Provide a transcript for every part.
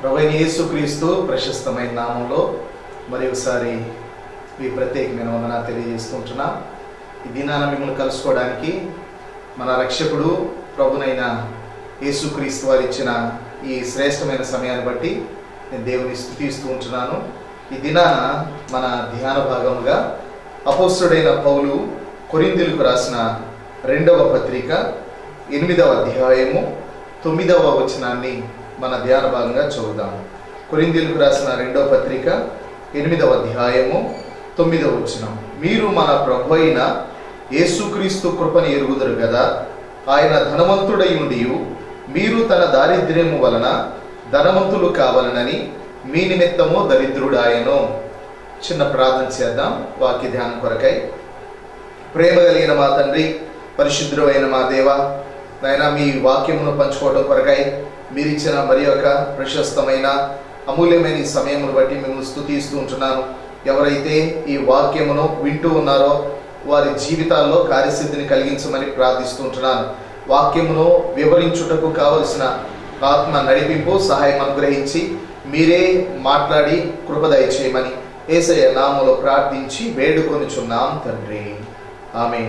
ప్రభు అయిన యేసుక్రీస్తు ప్రశస్తమైన నామంలో మరి ఒకసారి మీ ప్రత్యేకమైన వందన తెలియజేసుకుంటున్నా ఈ దినాన మిమ్మల్ని కలుసుకోవడానికి మన రక్షకుడు ప్రభునైన యేసుక్రీస్తు వారు ఇచ్చిన ఈ శ్రేష్టమైన సమయాన్ని బట్టి నేను దేవుని స్థుతిస్తూ ఉంటున్నాను ఈ దినాన మన ధ్యాన భాగముగా అపోస్తుడైన పౌలు కొరిందులకు రాసిన రెండవ పత్రిక ఎనిమిదవ అధ్యాయము తొమ్మిదవ వచనాన్ని మన ధ్యాన భాగంగా చదువుదాం కొరిందీలకు రాసిన రెండవ పత్రిక ఎనిమిదవ అధ్యాయము తొమ్మిదవ వచనం మీరు మన ప్రభు అయిన యేసుక్రీస్తు కృపని ఎరుగుదరు కదా ఆయన ధనవంతుడై ఉండి మీరు తన దారిద్ర్యము వలన ధనవంతులు కావాలనని మీ నిమిత్తము దరిద్రుడాయను చిన్న ప్రార్థన చేద్దాం వాక్య ధ్యానం కొరకై ప్రేమ కలిగిన మా తండ్రి పరిశుద్ధుడు అయిన మా దేవ నాయన మీ వాక్యమును పంచుకోవడం కొరకై మీరు ఇచ్చిన మరి యొక్క ప్రశస్తమైన అమూల్యమైన ఈ సమయమును బట్టి మిమ్మల్ని స్థుతిస్తూ ఉంటున్నాను ఎవరైతే ఈ వాక్యమును వింటూ ఉన్నారో వారి జీవితాల్లో కార్యసిద్ధిని కలిగించమని ప్రార్థిస్తూ ఉంటున్నాను వాక్యమును వివరించుటకు కావలసిన ఆత్మ నడిపింపు సహాయం అనుగ్రహించి మీరే మాట్లాడి కృప దయచేయమని ఏసయ్య నామములో ప్రార్థించి వేడుకొనిచున్నాం తండ్రి ఆమె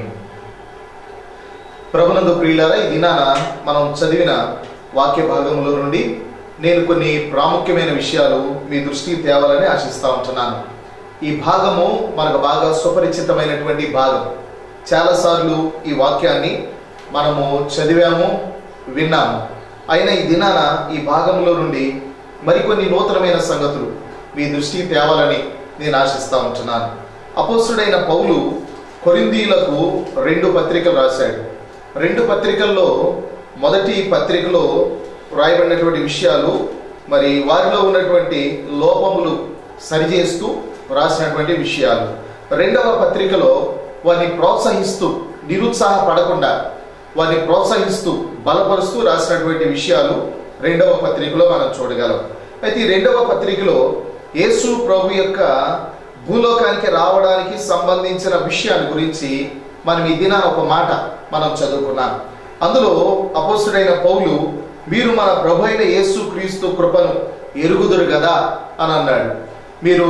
ప్రభునందు ప్రియులారా ఈ దినాన మనం చదివిన వాక్య భాగములో నుండి నేను కొన్ని ప్రాముఖ్యమైన విషయాలు మీ దృష్టికి తేవాలని ఆశిస్తా ఉంటున్నాను ఈ భాగము మనకు బాగా సుపరిచితమైనటువంటి భాగం చాలాసార్లు ఈ వాక్యాన్ని మనము చదివాము విన్నాము అయినా ఈ దినాన ఈ భాగంలో నుండి మరికొన్ని నూతనమైన సంగతులు మీ దృష్టికి తేవాలని నేను ఆశిస్తా ఉంటున్నాను అపోస్తుడైన పౌలు కొరిందీలకు రెండు పత్రికలు రాశాడు రెండు పత్రికల్లో మొదటి పత్రికలో వ్రాయబడినటువంటి విషయాలు మరి వారిలో ఉన్నటువంటి లోపములు సరిచేస్తూ రాసినటువంటి విషయాలు రెండవ పత్రికలో వారిని ప్రోత్సహిస్తూ నిరుత్సాహపడకుండా వారిని ప్రోత్సహిస్తూ బలపరుస్తూ రాసినటువంటి విషయాలు రెండవ పత్రికలో మనం చూడగలం అయితే ఈ రెండవ పత్రికలో యేసు ప్రభు యొక్క భూలోకానికి రావడానికి సంబంధించిన విషయాల గురించి మనం ఈ దినాన ఒక మాట మనం చదువుకున్నాం అందులో అపోస్తుడైన పౌలు మీరు మన ప్రభు అయిన యేసు క్రీస్తు కృపను ఎరుగుదురు కదా అని అన్నాడు మీరు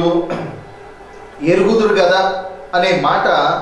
ఎరుగుదురు కదా అనే మాట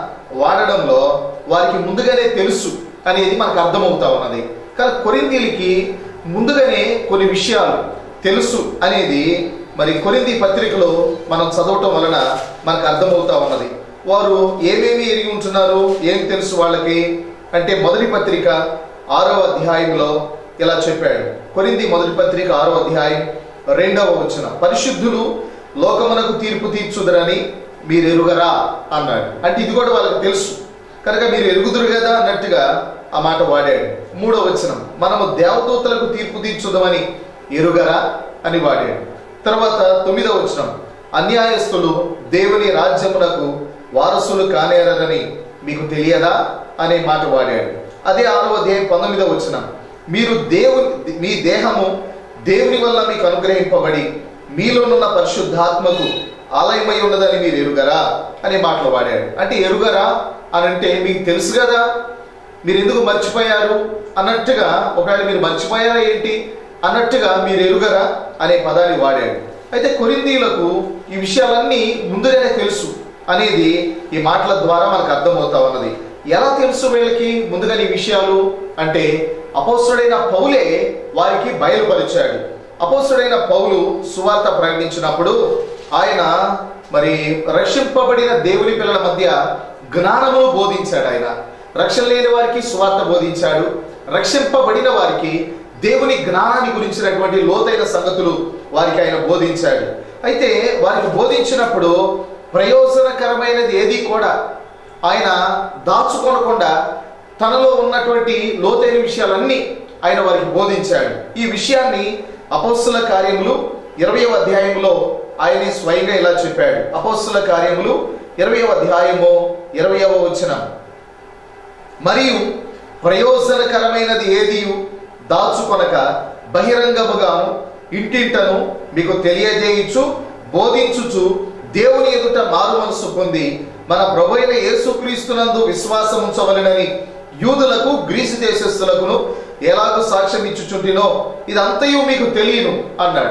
వాడడంలో వారికి ముందుగానే తెలుసు అనేది మనకు అర్థమవుతా ఉన్నది కానీ కొరిందీలకి ముందుగానే కొన్ని విషయాలు తెలుసు అనేది మరి కొరింది పత్రికలో మనం చదవటం వలన మనకు అర్థమవుతా ఉన్నది వారు ఏమేమి ఎరిగి ఉంటున్నారు ఏం తెలుసు వాళ్ళకి అంటే మొదటి పత్రిక ఆరో అధ్యాయంలో ఇలా చెప్పాడు కొరింది మొదటి పత్రిక ఆరో అధ్యాయం రెండవ వచనం పరిశుద్ధులు లోకమునకు తీర్పు తీర్చుదరని మీరు ఎరుగరా అన్నాడు అంటే ఇది కూడా వాళ్ళకి తెలుసు కనుక మీరు ఎరుగుదురు కదా అన్నట్టుగా ఆ మాట వాడాడు మూడో వచనం మనము దేవదూతలకు తీర్పు తీర్చుదామని ఎరుగరా అని వాడాడు తర్వాత తొమ్మిదో వచనం అన్యాయస్తులు దేవుని రాజ్యమునకు వారసులు కానేరని మీకు తెలియదా అనే మాట వాడాడు అదే ఆరో అధ్యాయం పంతొమ్మిదో వచనం మీరు దేవుని మీ దేహము దేవుని వల్ల మీకు అనుగ్రహింపబడి మీలోనున్న పరిశుద్ధాత్మకు ఆలయమై ఉన్నదని మీరు ఎరుగరా అనే మాటలు వాడాడు అంటే ఎరుగరా అని అంటే మీకు తెలుసు కదా మీరు ఎందుకు మర్చిపోయారు అన్నట్టుగా ఒకవేళ మీరు మర్చిపోయారా ఏంటి అన్నట్టుగా మీరు ఎరుగరా అనే పదాన్ని వాడాడు అయితే కొరిందీలకు ఈ విషయాలన్నీ ముందుగానే తెలుసు అనేది ఈ మాటల ద్వారా మనకు అర్థమవుతా ఉన్నది ఎలా తెలుసు వీళ్ళకి ముందుగానే ఈ విషయాలు అంటే అపోస్తుడైన పౌలే వారికి బయలుపరిచాడు అపోస్తుడైన పౌలు సువార్త ప్రకటించినప్పుడు ఆయన మరి రక్షింపబడిన దేవుని పిల్లల మధ్య జ్ఞానమును బోధించాడు ఆయన రక్షణ లేని వారికి సువార్త బోధించాడు రక్షింపబడిన వారికి దేవుని జ్ఞానాన్ని గురించినటువంటి లోతైన సంగతులు వారికి ఆయన బోధించాడు అయితే వారికి బోధించినప్పుడు ప్రయోజనకరమైనది ఏది కూడా ఆయన దాచుకొనకుండా తనలో ఉన్నటువంటి లోతైన విషయాలన్నీ ఆయన వారికి బోధించాడు ఈ విషయాన్ని అపోస్తుల కార్యములు ఇరవై అధ్యాయంలో ఆయన స్వయంగా ఇలా చెప్పాడు అపోస్తుల కార్యములు ఇరవై అధ్యాయము ఇరవయవ వచనం మరియు ప్రయోజనకరమైనది ఏది దాచుకొనక బహిరంగముగాను ఇంటింటను మీకు తెలియజేయచ్చు బోధించుచు దేవుని ఎదుట మారు మనసు పొంది మన ప్రభు అయిన యేసుక్రీస్తునందు విశ్వాసం ఉంచవలెనని యూదులకు గ్రీసు దేశస్థులకును ఎలాగో సాక్ష్యం ఇచ్చుచుంటినో ఇదంతయు మీకు తెలియను అన్నాడు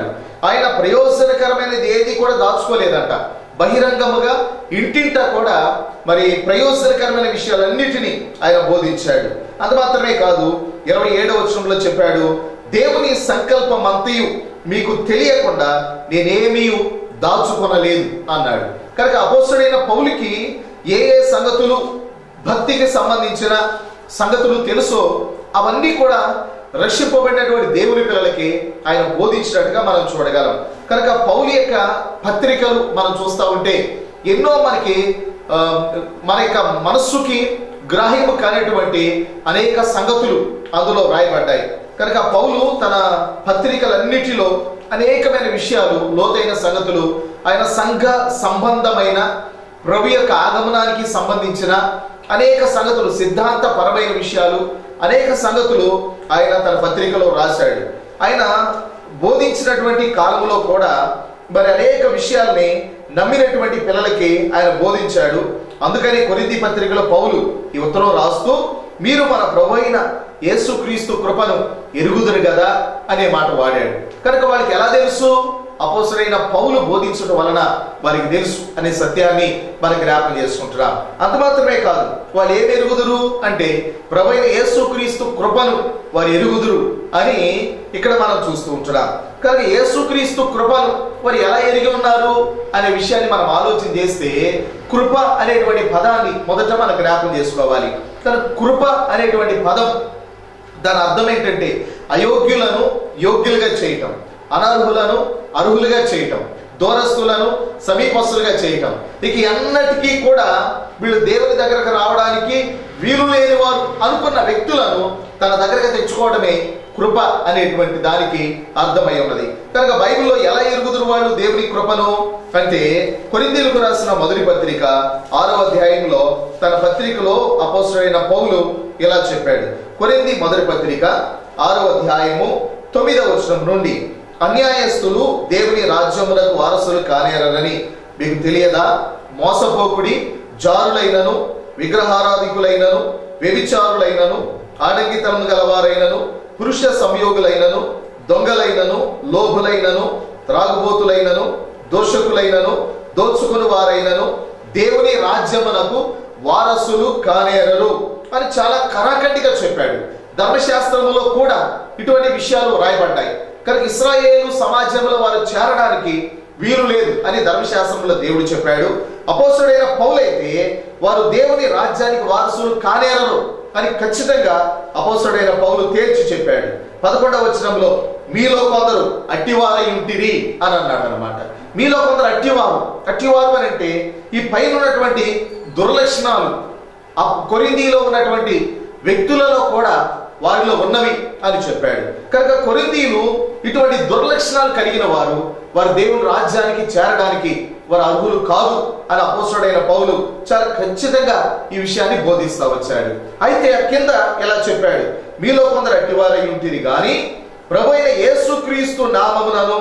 ఆయన ప్రయోజనకరమైనది ఏది కూడా దాచుకోలేదంట బహిరంగముగా ఇంటింట కూడా మరి ప్రయోజనకరమైన విషయాలన్నిటినీ ఆయన బోధించాడు అంత మాత్రమే కాదు ఇరవై ఏడవ వచనంలో చెప్పాడు దేవుని సంకల్పం అంతయు మీకు తెలియకుండా నేనేమీ దాచుకొనలేదు అన్నాడు కనుక అపోసడైన పౌలికి ఏ ఏ సంగతులు భక్తికి సంబంధించిన సంగతులు తెలుసో అవన్నీ కూడా రక్షింపబడినటువంటి దేవుని పిల్లలకి ఆయన బోధించినట్టుగా మనం చూడగలం కనుక పౌలి యొక్క పత్రికలు మనం చూస్తూ ఉంటే ఎన్నో మనకి ఆ, మన యొక్క మనస్సుకి గ్రాహ్యము కానిటువంటి అనేక సంగతులు అందులో రాయబడ్డాయి కనుక పౌలు తన పత్రికలన్నిటిలో అనేకమైన విషయాలు లోతైన సంగతులు ఆయన సంఘ సంబంధమైన ప్రభు యొక్క ఆగమనానికి సంబంధించిన అనేక సంగతులు సిద్ధాంతపరమైన విషయాలు అనేక సంగతులు ఆయన తన పత్రికలో రాశాడు ఆయన బోధించినటువంటి కాలంలో కూడా మరి అనేక విషయాల్ని నమ్మినటువంటి పిల్లలకి ఆయన బోధించాడు అందుకని కొరింది పత్రికలో పౌలు ఈ ఉత్తరం రాస్తూ మీరు మన ప్రభు అయిన యేసుక్రీస్తు కృపను ఎరుగుదురు కదా అనే మాట వాడాడు కనుక వాళ్ళకి ఎలా తెలుసు అపోసరైన పౌలు బోధించడం వలన వారికి తెలుసు అనే సత్యాన్ని మనం జ్ఞాపకం చేసుకుంటున్నాం అంత మాత్రమే కాదు వాళ్ళు ఏమి ఎరుగుదురు అంటే ప్రభైన యేసుక్రీస్తు కృపను వారు ఎరుగుదురు అని ఇక్కడ మనం చూస్తూ ఉంటున్నాం కానీ యేసుక్రీస్తు కృపను వారు ఎలా ఎరిగి ఉన్నారు అనే విషయాన్ని మనం ఆలోచన చేస్తే కృప అనేటువంటి పదాన్ని మొదట మనం జ్ఞాపకం చేసుకోవాలి కానీ కృప అనేటువంటి పదం దాని అర్థం ఏంటంటే అయోగ్యులను యోగ్యులుగా చేయటం అనర్హులను అర్హులుగా చేయటం దూరస్తులను సమీపస్తులుగా చేయటం ఇక అన్నటికీ కూడా వీళ్ళు దేవుని దగ్గరకు రావడానికి వీలు లేని వారు అనుకున్న వ్యక్తులను తన దగ్గరకు తెచ్చుకోవడమే కృప అనేటువంటి దానికి అర్థమై ఉన్నది కనుక బైబిల్లో ఎలా ఎరుగుదురు వాళ్ళు దేవుని కృపను అంటే కొరిందీలకు రాసిన మొదటి పత్రిక ఆరో అధ్యాయంలో తన పత్రికలో అపోసరైన పౌలు ఇలా చెప్పాడు కొరింది మొదటి పత్రిక ఆరో అధ్యాయము తొమ్మిదవ వచనం నుండి అన్యాయస్తులు దేవుని రాజ్యములకు వారసులు కానేరని మీకు తెలియదా మోసపోకుడి జారులైనను విగ్రహారాధికులైనను వ్యభిచారులైనను ఆడంగితనం గలవారైనను పురుష సంయోగులైనను దొంగలైనను లోభులైనను త్రాగుబోతులైనను దోషకులైనను దోచుకుని వారైనను దేవుని రాజ్యమునకు వారసులు కానేరరు అని చాలా కరాఖండిగా చెప్పాడు ధర్మశాస్త్రములో కూడా ఇటువంటి విషయాలు రాయబడ్డాయి కనుక ఇస్రాయేలు సమాజంలో వారు చేరడానికి వీలు లేదు అని ధర్మశాస్త్రంలో దేవుడు చెప్పాడు అపోసడైన పౌలైతే వారు దేవుని రాజ్యానికి వారసులు కానేరరు అని ఖచ్చితంగా అపోసడైన పౌలు తేల్చి చెప్పాడు పదకొండవ వచనంలో మీలో కొందరు అట్టివారై ఉంటిరి అని అన్నాడు అనమాట మీలో కొందరు అట్టివారు అట్టివారు అని అంటే ఈ పైన ఉన్నటువంటి దుర్లక్షణాలు ఆ కొరిందీలో ఉన్నటువంటి వ్యక్తులలో కూడా వారిలో ఉన్నవి అని చెప్పాడు కనుక కొరిందీలు ఇటువంటి దుర్లక్షణాలు కలిగిన వారు వారు దేవుని రాజ్యానికి చేరడానికి వారు అర్హులు కాదు అని అపోసడైన పౌలు చాలా ఖచ్చితంగా ఈ విషయాన్ని బోధిస్తా వచ్చాడు అయితే ఆ కింద ఇలా చెప్పాడు మీలో కొందరు అట్టివారై ఉంటుంది కానీ ప్రభు అయిన యేసుక్రీస్తు నామమునను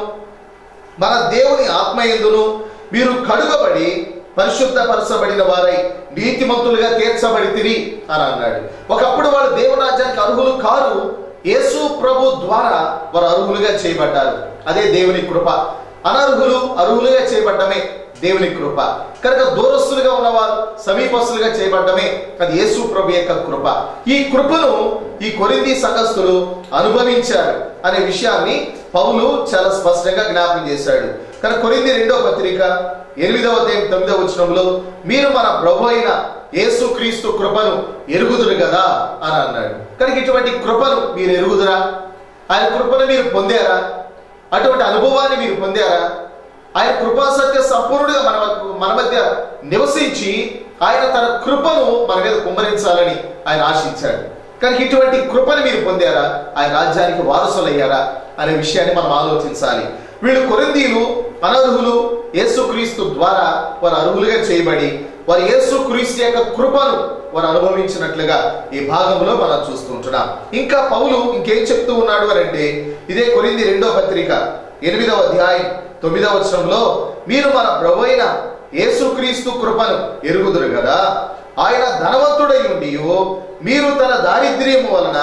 మన దేవుని ఆత్మయందును మీరు కడుగబడి పరిశుద్ధపరచబడిన వారై నీతిమంతులుగా తీర్చబడి తిరి అని అన్నాడు ఒకప్పుడు వాళ్ళు దేవుని రాజ్యానికి అర్హులు కారు యేసు ప్రభు ద్వారా వారు అర్హులుగా చేయబడ్డారు అదే దేవుని కృప అనర్హులు అర్హులుగా చేయబడ్డమే దేవుని కృప కనుక దూరస్తులుగా ఉన్నవారు సమీపస్తులుగా చేయబడ్డమే అది యేసు ప్రభు యొక్క కృప ఈ కృపను ఈ కొరింది సంఘస్థులు అనుభవించారు అనే విషయాన్ని పౌలు చాలా స్పష్టంగా జ్ఞాపకం చేశాడు కనుక కొరింది రెండో పత్రిక ఎనిమిదవ అధ్యాయం తొమ్మిదవ వచనంలో మీరు మన ప్రభు అయిన యేసుక్రీస్తు కృపను ఎరుగుదురు కదా అని అన్నాడు కనుక ఇటువంటి కృపను మీరు ఎరుగుదురా ఆయన కృపను మీరు పొందారా అటువంటి అనుభవాన్ని మీరు పొందారా ఆయన కృపాసత్య సంపూర్ణుడిగా మన మన మధ్య నివసించి ఆయన తన కృపను మన మీద కుమ్మరించాలని ఆయన ఆశించాడు కనుక ఇటువంటి కృపను మీరు పొందారా ఆయన రాజ్యానికి వారసులయ్యారా అనే విషయాన్ని మనం ఆలోచించాలి వీళ్ళు కొరిందీలు అనర్హులు యేసుక్రీస్తు ద్వారా వారు అర్హులుగా చేయబడి వారు యేసుక్రీస్తు యొక్క కృపను వారు అనుభవించినట్లుగా ఈ భాగంలో మనం చూస్తుంటున్నాం ఇంకా పౌలు ఇంకేం చెప్తూ ఉన్నాడు అని అంటే ఇదే కొరింది రెండో పత్రిక ఎనిమిదవ అధ్యాయం తొమ్మిదవ వచనంలో మీరు మన ప్రభు అయిన యేసుక్రీస్తు కృపను ఎరుగుదురు కదా ఆయన ధనవంతుడై ఉండి మీరు తన దారిద్ర్యము వలన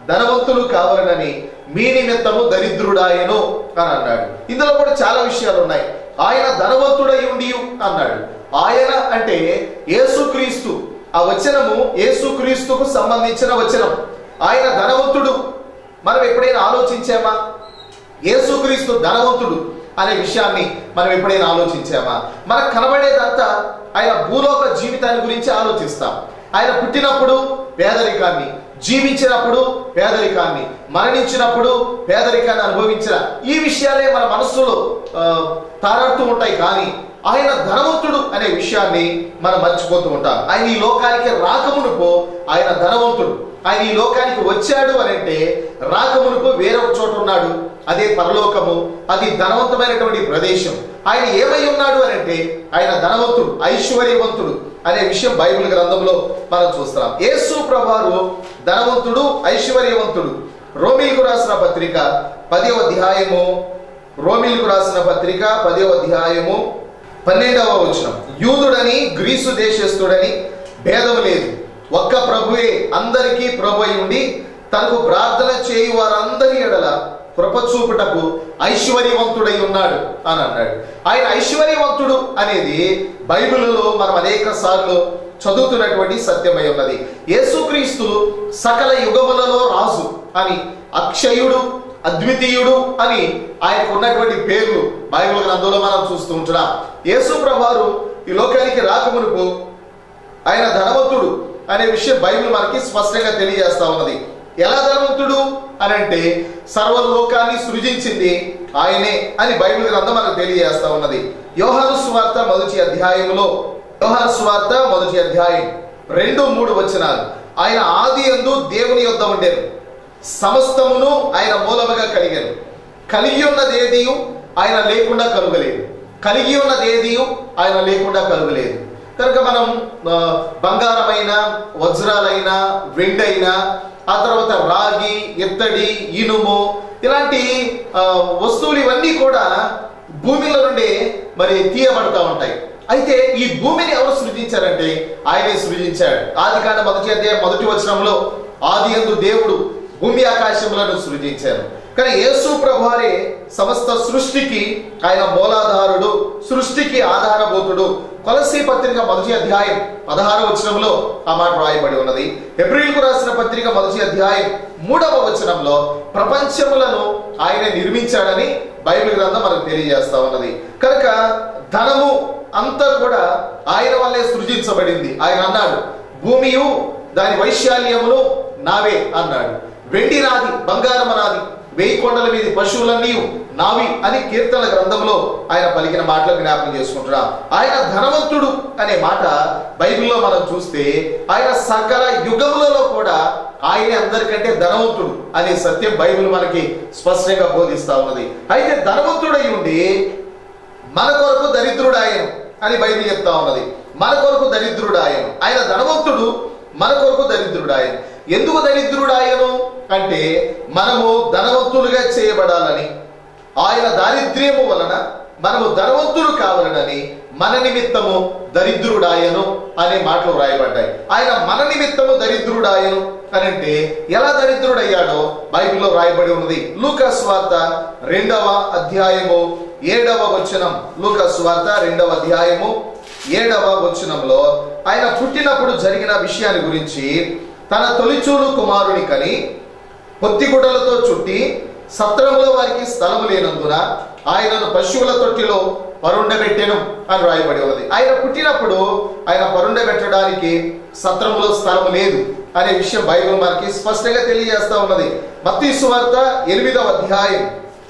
ధనవంతులు కావాలనని మీ నిమిత్తము దరిద్రుడాయను అని అన్నాడు ఇందులో కూడా చాలా విషయాలు ఉన్నాయి ఆయన ధనవంతుడై ఉండి అన్నాడు ఆయన అంటే యేసుక్రీస్తు ఆ వచనము యేసుక్రీస్తుకు సంబంధించిన వచనం ఆయన ధనవంతుడు మనం ఎప్పుడైనా ఆలోచించామా యేసుక్రీస్తు ధనవంతుడు అనే విషయాన్ని మనం ఎప్పుడైనా ఆలోచించామా మనకు కనబడేదంతా ఆయన భూలోక జీవితాన్ని గురించి ఆలోచిస్తాం ఆయన పుట్టినప్పుడు పేదరికాన్ని జీవించినప్పుడు పేదరికాన్ని మరణించినప్పుడు పేదరికాన్ని అనుభవించిన ఈ విషయాలే మన మనస్సులో ఆ, తారాడుతూ ఉంటాయి కానీ ఆయన ధనవంతుడు అనే విషయాన్ని మనం మర్చిపోతూ ఉంటాం ఆయన ఈ లోకానికి రాకమునుపు ఆయన ధనవంతుడు ఆయన ఈ లోకానికి వచ్చాడు అని అంటే రాకమునుపు వేరొక చోట ఉన్నాడు అదే పరలోకము అది ధనవంతమైనటువంటి ప్రదేశం ఆయన ఏమై ఉన్నాడు అని అంటే ఆయన ధనవంతుడు ఐశ్వర్యవంతుడు అనే విషయం బైబిల్ గ్రంథంలో మనం చూస్తున్నాం యేసు ప్రభువారు ధనవంతుడు ఐశ్వర్యవంతుడు రోమిలకు రాసిన పత్రిక పదవ అధ్యాయము రోమిలకు రాసిన పత్రిక పదవ అధ్యాయము పన్నెండవ వచనం యూదుడని గ్రీసు దేశస్థుడని భేదం లేదు ఒక్క ప్రభువే అందరికీ ప్రభు అయి ఉండి తనకు ప్రార్థన చేయు వారందరి ఎడల కృప చూపుటకు ఐశ్వర్యవంతుడై ఉన్నాడు అని అన్నాడు ఆయన ఐశ్వర్యవంతుడు అనేది బైబిల్లో మనం అనేక సార్లు చదువుతున్నటువంటి సత్యమై ఉన్నది యేసుక్రీస్తు సకల యుగములలో రాజు అని అక్షయుడు అద్వితీయుడు అని ఆయనకు ఉన్నటువంటి పేర్లు బైబిల్ గ్రంథంలో మనం చూస్తూ ఉంటున్నాం యేసు ప్రభువారు ఈ లోకానికి రాకమునుపు ఆయన ధనవంతుడు అనే విషయం బైబిల్ మనకి స్పష్టంగా తెలియజేస్తా ఉన్నది ఎలా ధనవంతుడు అని అంటే సర్వలోకాన్ని సృజించింది ఆయనే అని బైబిల్ గ్రంథం మనకు తెలియజేస్తా ఉన్నది యోహాను సువార్త మొదటి అధ్యాయంలో యోహాను సువార్త మొదటి అధ్యాయం రెండు మూడు వచనాలు ఆయన ఆది అందు దేవుని యొద్ద ఉండేను సమస్తమును ఆయన మూలముగా కలిగాను కలిగి ఉన్నదేదియు ఆయన లేకుండా కలుగలేదు కలిగి ఉన్నదేదియు ఆయన లేకుండా కలుగలేదు కనుక మనం ఆ, బంగారమైన వజ్రాలైన వెండైన ఆ తర్వాత రాగి ఇత్తడి ఇనుము ఇలాంటి ఆ, వస్తువులు ఇవన్నీ కూడా భూమిలో నుండి మరి తీయబడతా ఉంటాయి అయితే ఈ భూమిని ఎవరు సృజించారంటే ఆయనే సృజించాడు ఆది కాండ మొదటి అధ్యాయం మొదటి వచనంలో ఆది యందు దేవుడు భూమి ఆకాశములను సృజించారు కానీ యేసు ప్రభువారే సమస్త సృష్టికి ఆయన మూలాధారుడు సృష్టికి ఆధారభూతుడు కొలసీ పత్రిక మొదటి అధ్యాయం పదహారు వచనంలో ఆ మాట రాయబడి ఉన్నది ఎప్రిల్కు రాసిన పత్రిక మొదటి అధ్యాయం మూడవ వచనంలో ప్రపంచములను ఆయన నిర్మించాడని బైబిల్ గ్రంథం మనకు తెలియజేస్తా ఉన్నది కనుక ధనము అంతా కూడా ఆయన వల్లే సృజించబడింది ఆయన అన్నాడు భూమియు దాని వైశాల్యమును నావే అన్నాడు వెండి నాది బంగారం నాది వెయ్యి కొండల మీద పశువులన్నీ నావి అని కీర్తన గ్రంథంలో ఆయన పలికిన మాటలు జ్ఞాపకం చేసుకుంటున్నాం ఆయన ధనవంతుడు అనే మాట బైబిల్లో మనం చూస్తే ఆయన సకల యుగములలో కూడా ఆయన అందరికంటే ధనవంతుడు అనే సత్యం బైబిల్ మనకి స్పష్టంగా బోధిస్తా ఉన్నది అయితే ధనవంతుడై ఉండి మన కొరకు దరిద్రుడు ఆయన అని బైబిల్ చెప్తా ఉన్నది మన కొరకు దరిద్రుడు ఆయన ఆయన ధనవంతుడు మన కొరకు దరిద్రుడు ఆయన ఎందుకు దరిద్రుడు ఆయను అంటే మనము ధనవంతులుగా చేయబడాలని ఆయన దారిద్ర్యము వలన మనము ధనవంతులు కావాలనని మన నిమిత్తము దరిద్రుడాయను అనే మాటలు వ్రాయబడ్డాయి ఆయన మన నిమిత్తము దరిద్రుడాయను అని అంటే ఎలా దరిద్రుడయ్యాడో బైబిల్లో రాయబడి ఉన్నది లూకాస్ వార్త రెండవ అధ్యాయము ఏడవ వచనం లూకాస్ వార్త రెండవ అధ్యాయము ఏడవ వచనంలో ఆయన పుట్టినప్పుడు జరిగిన విషయాన్ని గురించి తన తొలిచూలు కుమారుని కని పొత్తిగుడ్డలతో చుట్టి సత్రములో వారికి స్థలము లేనందున ఆయనను పశువుల తొట్టిలో పరుండబెట్టెను అని రాయబడి ఉన్నది ఆయన పుట్టినప్పుడు ఆయన పరుండబెట్టడానికి సత్రములో స్థలము లేదు అనే విషయం బైబిల్ మనకి స్పష్టంగా తెలియజేస్తా ఉన్నది మత్తయి సువార్త ఎనిమిదవ అధ్యాయం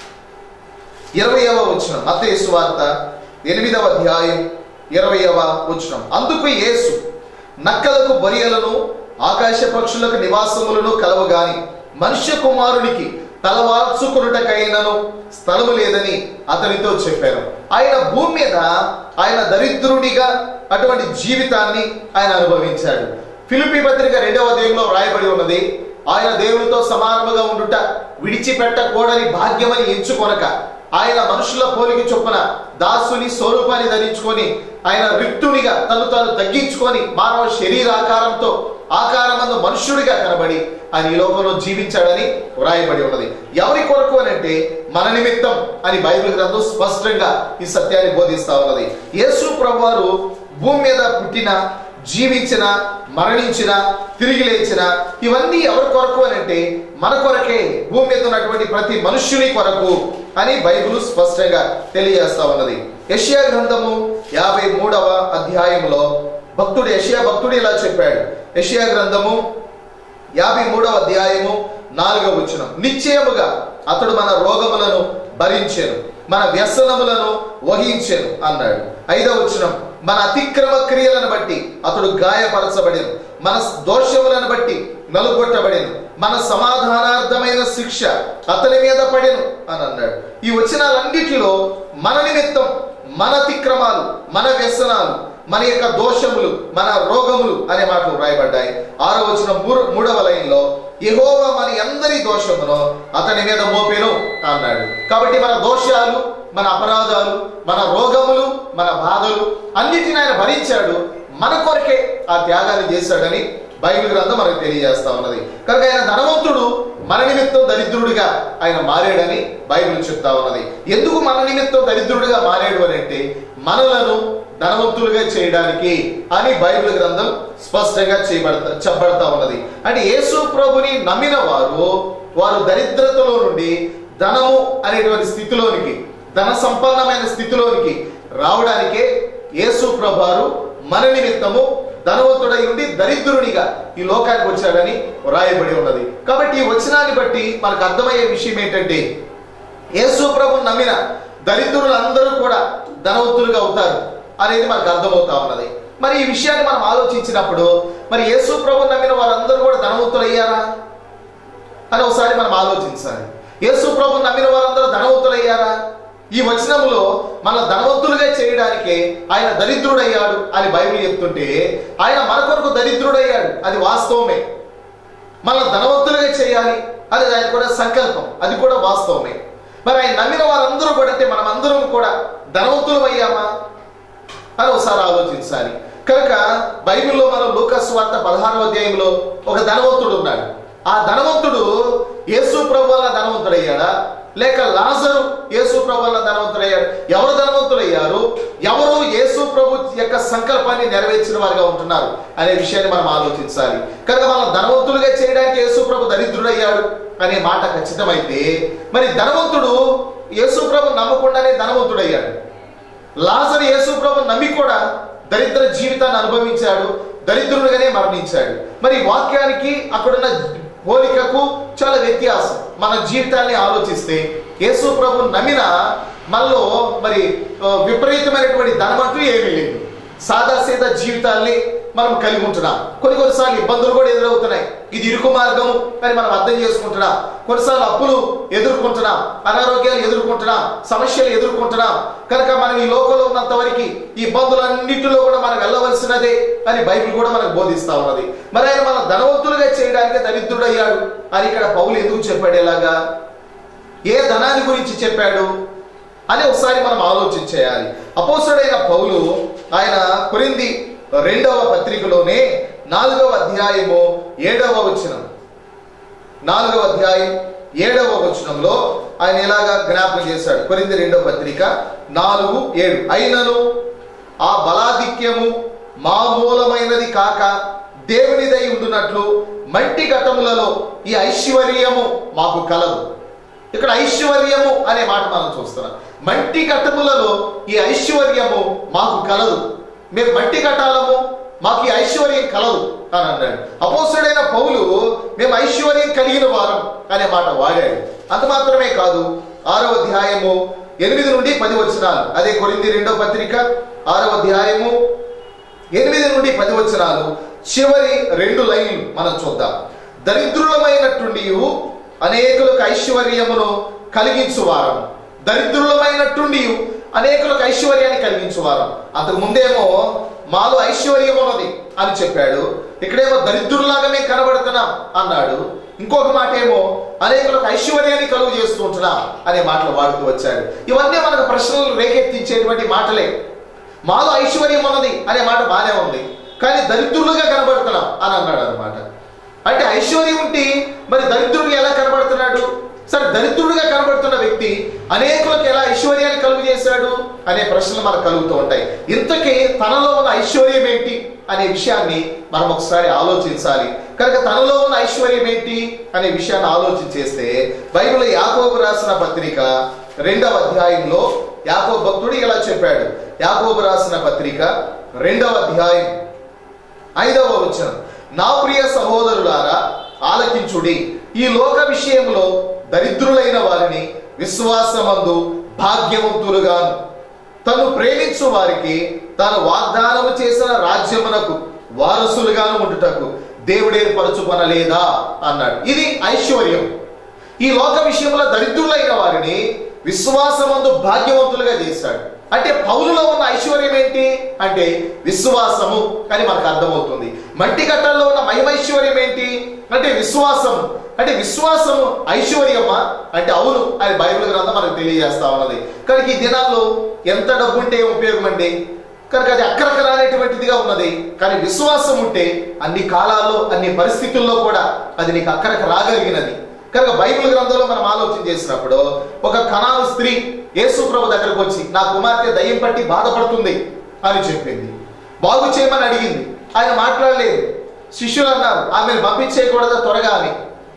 ఇరవయవ వచనం మత్తయి సువార్త ఎనిమిదవ అధ్యాయం ఇరవయవ వచనం అందుకు యేసు నక్కలకు బొరియలను ఆకాశ పక్షులకు నివాసములను కలవగాని మనుష్య కుమారునికి తలవాల్చుకున్నటకైనను స్థలము లేదని అతనితో చెప్పారు ఆయన భూమి మీద ఆయన దరిద్రుడిగా అటువంటి జీవితాన్ని ఆయన అనుభవించాడు ఫిలిపి పత్రిక రెండవ అధ్యాయంలో రాయబడి ఉన్నది ఆయన దేవునితో సమానముగా ఉండుట విడిచిపెట్టకూడని భాగ్యమని ఎంచుకొనక ఆయన మనుషుల పోలిక చొప్పున దాసుని స్వరూపాన్ని ధరించుకొని ఆయన రిక్తునిగా తను తాను తగ్గించుకొని మానవ శరీరాకారంతో ఆకారమందు మనుష్యుడిగా కనబడి ఆయన ఈ లోకంలో జీవించాడని వ్రాయబడి ఉన్నది ఎవరి కొరకు అని అంటే మన నిమిత్తం అని బైబిల్ గ్రంథం స్పష్టంగా ఈ సత్యాన్ని బోధిస్తా ఉన్నది యేసు ప్రభువారు భూమి మీద పుట్టిన జీవించిన మరణించిన తిరిగి లేచిన ఇవన్నీ ఎవరి కొరకు అని అంటే మన కొరకే భూమి మీద ఉన్నటువంటి ప్రతి మనుష్యుని కొరకు అని బైబిల్ స్పష్టంగా తెలియజేస్తా ఉన్నది యెషయా గ్రంథము యాభై మూడవ అధ్యాయంలో భక్తుడు యెషయా భక్తుడు ఇలా చెప్పాడు యెషయా గ్రంథము యాభై మూడవ అధ్యాయము నాలుగవ వచనం నిశ్చయముగా అతడు మన రోగములను భరించెను మన వ్యసనములను వహించెను అన్నాడు ఐదవ వచనం మన అతిక్రమ క్రియలను బట్టి అతడు గాయపరచబడెను మన దోషములను బట్టి నలుగొట్టబడెను మన సమాధానార్థమైన శిక్ష అతని మీద పడెను అని అన్నాడు ఈ వచనాలన్నిటిలో మన నిమిత్తం మన అతిక్రమాలు మన వ్యసనాలు మన యొక్క దోషములు మన రోగములు అనే మాటలు వ్రాయబడ్డాయి ఆరో వచ్చిన మూడవ లైన్లో యెహోవా మన అందరి దోషమును అతని మీద మోపెను అన్నాడు కాబట్టి మన దోషాలు మన అపరాధాలు మన రోగములు మన బాధలు అన్నిటిని ఆయన భరించాడు మన కొరకే ఆ త్యాగాన్ని చేశాడని బైబిల్ గ్రంథం మనకు తెలియజేస్తా ఉన్నది కనుక ఆయన ధనవంతుడు మన నిమిత్తం దరిద్రుడిగా ఆయన మారాడని బైబిల్ చెప్తా ఉన్నది ఎందుకు మన నిమిత్తం దరిద్రుడిగా మారాడు అని అంటే మనలను ధనవంతులుగా చేయడానికి అని బైబిల్ గ్రంథం స్పష్టంగా చేయబడతా చెప్పబడతా ఉన్నది అంటే యేసు ప్రభుని నమ్మిన వారు వారు దరిద్రతలో నుండి ధనము అనేటువంటి స్థితిలోనికి ధన సంపన్నమైన స్థితిలోనికి రావడానికే యేసు ప్రభువారు మన నిమిత్తము ధనవంతుడై ఉండి దరిద్రునిగా ఈ లోకానికి వచ్చాడని వ్రాయబడి ఉన్నది కాబట్టి ఈ వచనాన్ని బట్టి మనకు అర్థమయ్యే విషయం ఏంటంటే యేసు ప్రభు నమ్మిన దరిద్రులందరూ కూడా ధనవంతులుగా అవుతారు అనేది మనకు అర్థమవుతా ఉన్నది మరి ఈ విషయాన్ని మనం ఆలోచించినప్పుడు మరి యేసు ప్రభు నమ్మిన వారందరూ కూడా ధనవంతులు అయ్యారా అని ఒకసారి మనం ఆలోచించాలి యేసు ప్రభు నమ్మిన వారందరూ ధనవంతులు అయ్యారా ఈ వచనంలో మన ధనవంతులుగా చేయడానికే ఆయన దరిద్రుడయ్యాడు అని బైబిల్ చెప్తుంటే ఆయన మన కొరకు దరిద్రుడయ్యాడు అది వాస్తవమే మన ధనవంతులుగా చేయాలి అది ఆయన కూడా సంకల్పం అది కూడా వాస్తవమే మరి ఆయన నమ్మిన వారందరూ కూడా అంటే మనం అందరం కూడా ధనవంతులం అయ్యామా అని ఒకసారి ఆలోచించాలి కనుక బైబిల్లో మనం లూకస్ వార్త పదహారవ అధ్యాయంలో ఒక ధనవంతుడు ఉన్నాడు ఆ ధనవంతుడు యేసు ప్రభు వల్ల ధనవంతుడయ్యాడా లేక లాజరు యేసు ప్రభు వల్ల ధనవంతుడయ్యాడు ఎవరు ధనవంతులయ్యారు ఎవరు యేసు ప్రభు యొక్క సంకల్పాన్ని నెరవేర్చిన వారిగా ఉంటున్నారు అనే విషయాన్ని మనం ఆలోచించాలి కనుక మనం ధనవంతులుగా చేయడానికి యేసు ప్రభు దరిద్రుడయ్యాడు అనే మాట ఖచ్చితమైతే మరి ధనవంతుడు యేసు ప్రభు నమ్మకుండానే ధనవంతుడయ్యాడు లాజరు యేసు ప్రభు నమ్మి కూడా దరిద్ర జీవితాన్ని అనుభవించాడు దరిద్రుడుగానే మరణించాడు మరి ఈ వాక్యానికి అక్కడున్న పోలికకు చాలా వ్యత్యాసం మన జీవితాన్ని ఆలోచిస్తే యేసు ప్రభు నమ్మిన మనలో మరి ఆ, విపరీతమైనటువంటి ధనం అంటూ ఏమీ లేదు సాదా సీదా జీవితాల్ని మనం కలిగి ఉంటున్నాం కొన్ని కొన్నిసార్లు ఇబ్బందులు కూడా ఎదురవుతున్నాయి ఇది ఇరుకు మార్గము అని మనం అర్థం చేసుకుంటున్నాం కొన్నిసార్లు అప్పులు ఎదుర్కొంటున్నాం అనారోగ్యాలు ఎదుర్కొంటున్నాం సమస్యలు ఎదుర్కొంటున్నాం కనుక మనం ఈ లోకంలో ఉన్నంత వరకు ఈ ఇబ్బందులన్నిటిలో కూడా మనం వెళ్ళవలసినదే అని బైబిల్ కూడా మనకు బోధిస్తా ఉన్నది మరి ఆయన మన ధనవంతులుగా చేయడానికి దరిద్రుడయ్యాడు అని ఇక్కడ పౌలు ఎందుకు చెప్పాడు ఎలాగా ఏ ధనాన్ని గురించి చెప్పాడు అని ఒకసారి మనం ఆలోచించేయాలి అపోసడైన పౌలు ఆయన కొరింది రెండవ పత్రికలోనే నాలుగవ అధ్యాయము ఏడవ వచనం నాలుగవ అధ్యాయం ఏడవ వచనంలో ఆయన ఎలాగా జ్ఞాపకం చేశాడు కొరింది రెండవ పత్రిక నాలుగు ఏడు అయినను ఆ బలాధిక్యము మామూలమైనది కాక దేవునిదై ఉండునట్లు మట్టి ఘటములలో ఈ ఐశ్వర్యము మాకు కలదు ఇక్కడ ఐశ్వర్యము అనే మాట మనం చూస్తున్నాం మట్టి ఘటములలో ఈ ఐశ్వర్యము మాకు కలదు మేము మట్టి ఘటాలము మాకు ఈ ఐశ్వర్యం కలదు అని అన్నాడు అపోసుడైన పౌలు మేము ఐశ్వర్యం కలిగిన వారం అనే మాట వాడాడు అంత మాత్రమే కాదు ఆరవ అధ్యాయము ఎనిమిది నుండి పది వచనాలు అదే కొరింది రెండవ పత్రిక ఆరవ అధ్యాయము ఎనిమిది నుండి పది వచనాలు చివరి రెండు లైన్లు మనం చూద్దాం దరిద్రులమైనట్టుండి అనేకులకు ఐశ్వర్యమును కలిగించువారము దరిద్రులమైనట్టుండి అనేకులకు ఐశ్వర్యాన్ని కలిగించువారం అంతకు ముందేమో మాలో ఐశ్వర్యం ఉన్నది అని చెప్పాడు ఇక్కడేమో దరిద్రులాగానే కనబడుతున్నాం అన్నాడు ఇంకొక మాట ఏమో అనేకులకు ఐశ్వర్యాన్ని కలుగు చేస్తూ ఉంటున్నాం అనే మాటలు వాడుతూ వచ్చాడు ఇవన్నీ మనకు ప్రశ్నలు రేకెత్తించేటువంటి మాటలే మాలో ఐశ్వర్యం ఉన్నది అనే మాట బానే ఉంది కానీ దరిద్రులుగా కనబడుతున్నాం అని అన్నాడు అనమాట అంటే ఐశ్వర్యం ఉంటే మరి దరిద్రుడు ఎలా కనబడుతున్నాడు సరే దరిద్రుడిగా కనబడుతున్న వ్యక్తి అనేకులకు ఎలా ఐశ్వర్యాన్ని కలుగు చేశాడు అనే ప్రశ్నలు మనకు కలుగుతూ ఉంటాయి ఇంతకీ తనలో ఉన్న ఐశ్వర్యం ఏంటి అనే విషయాన్ని మనం ఒకసారి ఆలోచించాలి కనుక తనలో ఉన్న ఐశ్వర్యం ఏంటి అనే విషయాన్ని ఆలోచించేస్తే బైబిల్ యాకోబు రాసిన పత్రిక రెండవ అధ్యాయంలో యాకోబు భక్తుడు ఇలా చెప్పాడు యాకోబు రాసిన పత్రిక రెండవ అధ్యాయం ఐదవ వచనం నా ప్రియ సహోదరులారా ఆలకించుడి ఈ లోక విషయంలో దరిద్రులైన వారిని విశ్వాసమందు భాగ్యవంతులుగాను తను ప్రేమించు వారికి తాను వాగ్దానము చేసిన రాజ్యమునకు వారసులుగాను ఉండుటకు దేవుడేర్పరచుకొనలేదా అన్నాడు ఇది ఐశ్వర్యం ఈ లోక విషయంలో దరిద్రులైన వారిని విశ్వాసమందు భాగ్యవంతులుగా చేశాడు అంటే పౌలులో ఉన్న ఐశ్వర్యం ఏంటి అంటే విశ్వాసము అని మనకు అర్థమవుతుంది మట్టి కట్టల్లో ఉన్న మహిమైశ్వర్యం ఏంటి అంటే విశ్వాసము అంటే విశ్వాసము ఐశ్వర్యమా అంటే అవును అని బైబిల్ గ్రంథం మనకు తెలియజేస్తా ఉన్నది కనుక ఈ దినాల్లో ఎంత డబ్బు ఉంటే ఉపయోగం అండి కనుక అది అక్కడక్కడ రానేటువంటిదిగా ఉన్నది కానీ విశ్వాసం ఉంటే అన్ని కాలాల్లో అన్ని పరిస్థితుల్లో కూడా అది నీకు అక్కడకు రాగలిగినది కనుక బైబిల్ గ్రంథంలో మనం ఆలోచన చేసినప్పుడు ఒక కణాలు స్త్రీ యేసు ప్రభు దగ్గరకు వచ్చి నా కుమార్తె దయ్యం పట్టి బాధపడుతుంది అని చెప్పింది బాగు చేయమని అడిగింది ఆయన మాట్లాడలేదు శిష్యులు అన్నారు ఆమెను పంపించేయకూడదా త్వరగా అని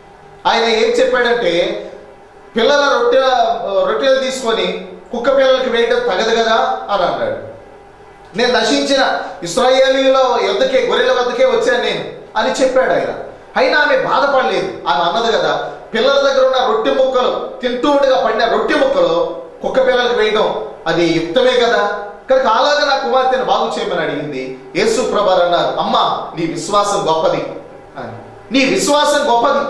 ఆయన ఏం చెప్పాడంటే పిల్లల రొట్టెల రొట్టెలు తీసుకొని కుక్క పిల్లలకి వేయడం తగదు కదా అని అన్నాడు నేను నశించిన ఇస్రాయేలీల యొద్దకే గొర్రెల వద్దకే వచ్చాను నేను అని చెప్పాడు ఆయన అయినా ఆమె బాధపడలేదు ఆమె అన్నది కదా పిల్లల దగ్గర ఉన్న రొట్టె ముక్కలు తింటూ ఉండగా పడిన రొట్టె ముక్కలు కుక్క పిల్లలకు వేయడం అది యుక్తమే కదా కనుక అలాగా నా కుమార్తెను బాగు చేయమని అడిగింది యేసు ప్రభారు అన్నారు అమ్మా నీ విశ్వాసం గొప్పది అని నీ విశ్వాసం గొప్పది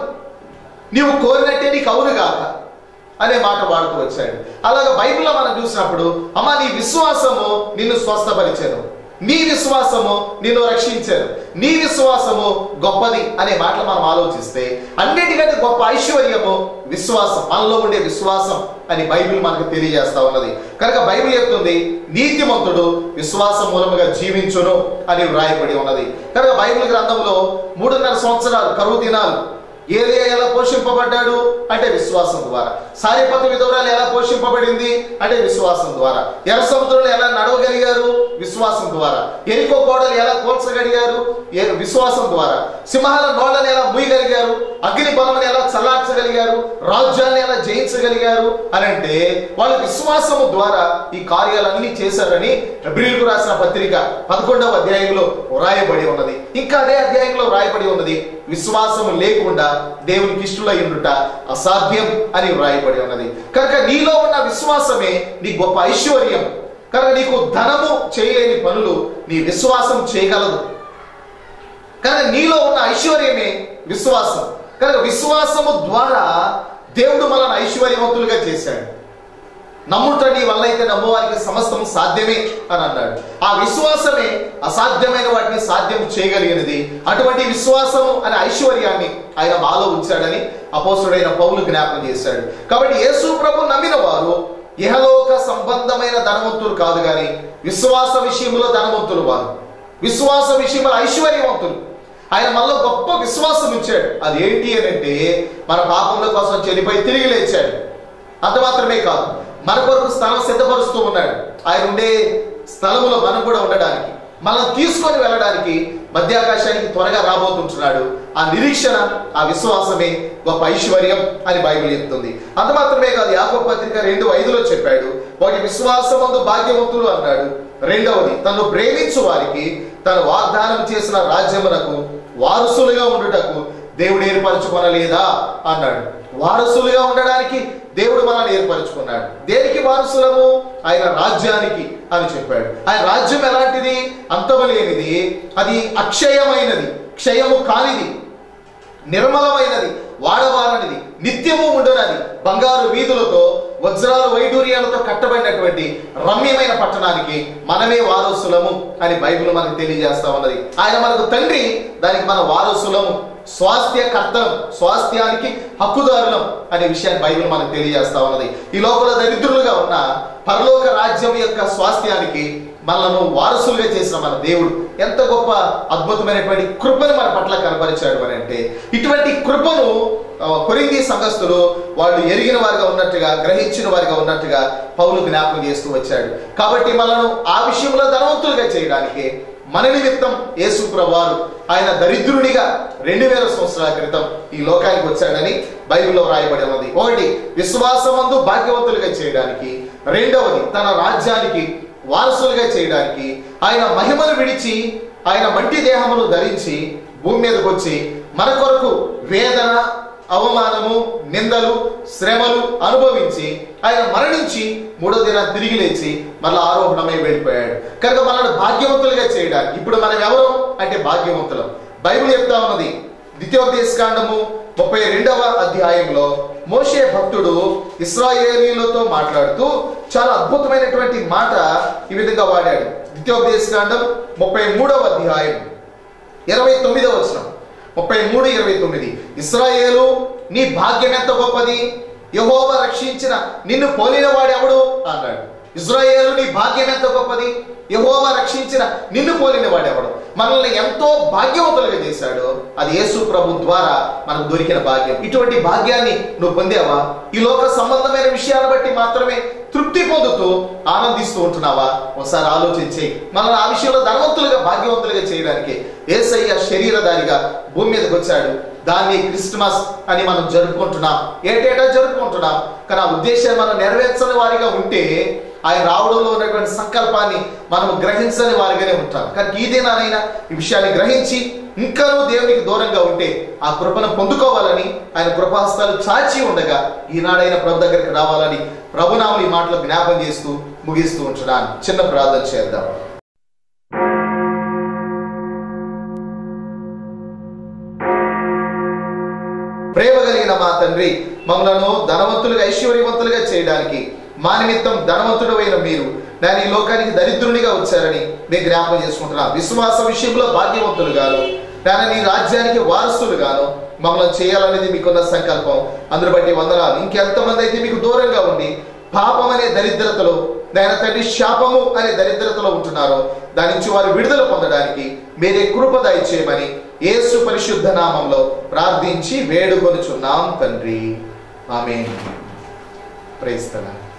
నీవు కోరినట్టే నీకు అవును కాక అనే మాట వాడుతూ వచ్చాడు అలాగే బైబిల్లో మనం చూసినప్పుడు అమ్మ నీ విశ్వాసము నిన్ను స్వస్థపరిచాను నీ విశ్వాసము నిన్ను రక్షించారు నీ విశ్వాసము గొప్పది అనే మాటలు మనం ఆలోచిస్తే అన్నిటికంటే గొప్ప ఐశ్వర్యము విశ్వాసం మనలో ఉండే విశ్వాసం అని బైబిల్ మనకు తెలియజేస్తా ఉన్నది కనుక బైబిల్ చెప్తుంది నీతిమంతుడు విశ్వాసం మూలముగా జీవించును అని వ్రాయబడి ఉన్నది కనుక బైబిల్ గ్రంథంలో మూడున్నర సంవత్సరాలు కరువు దినాలు ఏలియా ఎలా పోషింపబడ్డాడు అంటే విశ్వాసం ద్వారా సారిపతి విధవరాలు ఎలా పోషింపబడింది అంటే విశ్వాసం ద్వారా ఎర్ర సముద్రంలో ఎలా నడవగలిగారు విశ్వాసం ద్వారా ఎరికో గోడలు ఎలా కోల్చగలిగారు ఏ- విశ్వాసం ద్వారా సింహాల నోళ్ళని ఎలా మూయగలిగారు అగ్ని బలమని ఎలా చల్లార్చగలిగారు రాజ్యాన్ని ఎలా జయించగలిగారు అని అంటే వాళ్ళు విశ్వాసము ద్వారా ఈ కార్యాలన్నీ చేశారని ఎబ్రిల్కు రాసిన పత్రిక పదకొండవ అధ్యాయంలో వ్రాయబడి ఉన్నది ఇంకా అదే అధ్యాయంలో వ్రాయబడి ఉన్నది విశ్వాసము లేకుండా దేవునికి ఇష్టలై ఉండుట అసాధ్యం అని వ్రాయబడి ఉన్నది కనుక నీలో ఉన్న విశ్వాసమే నీ గొప్ప ఐశ్వర్యం కనుక నీకు ధనము చేయలేని పనులు నీ విశ్వాసం చేయగలదు కనుక నీలో ఉన్న ఐశ్వర్యమే విశ్వాసం కనుక విశ్వాసము ద్వారా దేవుడు మనల్ని ఐశ్వర్యవంతులుగా చేశాడు నమ్ముట నీ వల్ల అయితే నమ్మువారికి సమస్తం సాధ్యమే అని అన్నాడు ఆ విశ్వాసమే అసాధ్యమైన వాటిని సాధ్యం చేయగలిగినది అటువంటి విశ్వాసము అనే ఐశ్వర్యాన్ని ఆయన మాలో ఉంచాడని అపోసుడైన పౌలు జ్ఞాపకం చేశాడు కాబట్టి యేసు ప్రభు నమ్మిన వారు ఇహలోక సంబంధమైన ధనవంతులు కాదు కానీ విశ్వాస విషయంలో ధనవంతులు వారు విశ్వాస విషయంలో ఐశ్వర్యవంతులు ఆయన మనలో గొప్ప విశ్వాసం ఇచ్చాడు అది ఏంటి అని అంటే మన పాపముల కోసం చెల్లిపోయి తిరిగి లేచాడు అంత మాత్రమే కాదు మన కొరకు స్థలం సిద్ధపరుస్తూ ఉన్నాడు ఆయన ఉండే స్థలములో మనం కూడా ఉండడానికి మనం తీసుకొని వెళ్ళడానికి మధ్యాకాశానికి త్వరగా రాబోతుంటున్నాడు ఆ నిరీక్షణ ఆ విశ్వాసమే గొప్ప ఐశ్వర్యం అని బైబిల్ చెప్తుంది అంత మాత్రమే కాదు యాకోబు పత్రిక రెండు ఐదులో చెప్పాడు ఒకటి విశ్వాసమందు భాగ్యవంతులు అన్నాడు రెండవది తను ప్రేమించు వారికి తను వాగ్దానం చేసిన రాజ్యమునకు వారసులుగా ఉండుటకు దేవుడు ఏర్పరచుకొనలేదా అన్నాడు వారసులుగా ఉండడానికి దేవుడు మనల్ని ఏర్పరచుకున్నాడు దేనికి వారసులము ఆయన రాజ్యానికి అని చెప్పాడు ఆయన రాజ్యం ఎలాంటిది అంతము లేనిది అది అక్షయమైనది క్షయము కానిది నిర్మలమైనది వాడబారనిది నిత్యము ఉండునది బంగారు వీధులతో వజ్రాలు వైడూర్యాలతో కట్టబడినటువంటి రమ్యమైన పట్టణానికి మనమే వారసులము అని బైబిల్ మనకు తెలియజేస్తా ఉన్నది ఆయన మనకు తండ్రి దానికి మన వారసులము స్వాస్థ్య కర్తలం స్వాస్థ్యానికి హక్కుదారులం అనే విషయాన్ని బైబిల్ మనకు తెలియజేస్తా ఉన్నది ఈ లోపల దరిద్రులుగా ఉన్న పరలోక రాజ్యం యొక్క స్వాస్థ్యానికి మనలను వారసులుగా చేసిన మన దేవుడు ఎంత గొప్ప అద్భుతమైనటువంటి కృపను మన పట్ల కనపరిచాడు అని అంటే ఇటువంటి కృపను ఆ, కొరింథీ సంఘస్థులు వాళ్ళు ఎరిగిన వారిగా ఉన్నట్టుగా గ్రహించిన వారిగా ఉన్నట్టుగా పౌలు జ్ఞాపకం చేస్తూ వచ్చాడు కాబట్టి మనను ఆ విషయంలో ధనవంతులుగా చేయడానికి మన నిమిత్తం యేసు ప్రభువారు ఆయన దరిద్రునిగా రెండు వేల సంవత్సరాల క్రితం ఈ లోకానికి వచ్చాడని బైబిల్లో రాయబడి ఉన్నది ఒకటి విశ్వాసమందు భాగ్యవంతులుగా చేయడానికి రెండవది తన రాజ్యానికి వారసులుగా చేయడానికి ఆయన మహిమను విడిచి ఆయన మంటి దేహమును ధరించి భూమి మీదకి వచ్చి మన కొరకు వేదన అవమానము నిందలు శ్రమలు అనుభవించి ఆయన మరణించి మూడో దిన తిరిగి లేచి మళ్ళీ ఆరోహణమై వెళ్ళిపోయాడు కనుక మనల్ని భాగ్యవంతులుగా చేయడానికి ఇప్పుడు మనం ఎవరు అంటే భాగ్యవంతులం బైబిల్ చెప్తా ఉన్నది ద్వితీయోపదేశకాండము ముప్పై రెండవ అధ్యాయంలో మోషే భక్తుడు ఇస్రాయేలీలతో మాట్లాడుతూ చాలా అద్భుతమైనటువంటి మాట ఈ విధంగా వాడాడు ద్వితీయోపదేశకాండం ముప్పై మూడవ అధ్యాయం ఇరవై తొమ్మిదవ వచనం ముప్పై మూడు ఇరవై తొమ్మిది ఇస్రాయేలు నీ భాగ్యం ఎంత గొప్పది యహోవ రక్షించిన నిన్ను పోలిన వాడెవడు అన్నాడు ఇజ్రాయేలు నీ భాగ్యం ఎంత గొప్పది యహోవ రక్షించిన నిన్ను పోలిన వాడెవడు మనల్ని ఎంతో భాగ్యవంతులుగా చేశాడు అది యేసు ప్రభు ద్వారా మనకు దొరికిన భాగ్యం ఇటువంటి భాగ్యాన్ని నువ్వు పొందావా ఈ లోక సంబంధమైన విషయాలను బట్టి మాత్రమే తృప్తి పొందుతూ ఆనందిస్తూ ఉంటున్నావా ఒకసారి ఆలోచించి మనల్ని ఆ విషయంలో ధనవంతులుగా భాగ్యవంతులుగా చేయడానికి ఏసయ్య శరీరధారిగా భూమి మీదకి వచ్చాడు దాన్ని క్రిస్మస్ అని మనం జరుపుకుంటున్నాం ఏటేటా జరుపుకుంటున్నాం కానీ ఆ ఉద్దేశాన్ని మనం నెరవేర్చని వారిగా ఉంటే ఆయన రావడంలో ఉన్నటువంటి సంకల్పాన్ని మనం గ్రహించని వారిగానే ఉంటాం కానీ ఈ దినానైనా ఈ విషయాన్ని గ్రహించి ఇంకానూ దేవునికి దూరంగా ఉంటే ఆ కృపను పొందుకోవాలని ఆయన కృపాస్తాలు చాచి ఉండగా ఈనాడైన ప్రభు దగ్గరికి రావాలని ప్రభునాములు ఈ మాటలు జ్ఞాపం చేస్తూ ముగిస్తూ ఉంటున్నాను చిన్న ప్రార్థన చేద్దాం ప్రేమ కలిగిన మా తండ్రి మమ్మలను ధనవంతులుగా ఐశ్వర్యవంతులుగా చేయడానికి మా నిమిత్తం ధనవంతుడు అయిన మీరు నేను ఈ లోకానికి దరిద్రునిగా వచ్చారని మేము జ్ఞాపకం చేసుకుంటున్నాం విశ్వాస విషయంలో భాగ్యవంతులుగాను నేను నీ రాజ్యానికి వారసులుగాను మమ్మల్ని చేయాలనేది మీకున్న సంకల్పం అందును బట్టి వందనాలు ఇంకెంతమంది అయితే మీకు దూరంగా ఉండి పాపం అనే దరిద్రతలో నాయన తండ్రి శాపము అనే దరిద్రతలో ఉంటున్నారో దాని నుంచి వారు విడుదల పొందడానికి మీరే కృప దయచేయమని యేసు పరిశుద్ధ నామంలో ప్రార్థించి వేడుకొనుచున్నాం తండ్రి ఆమె ప్రైస్తలా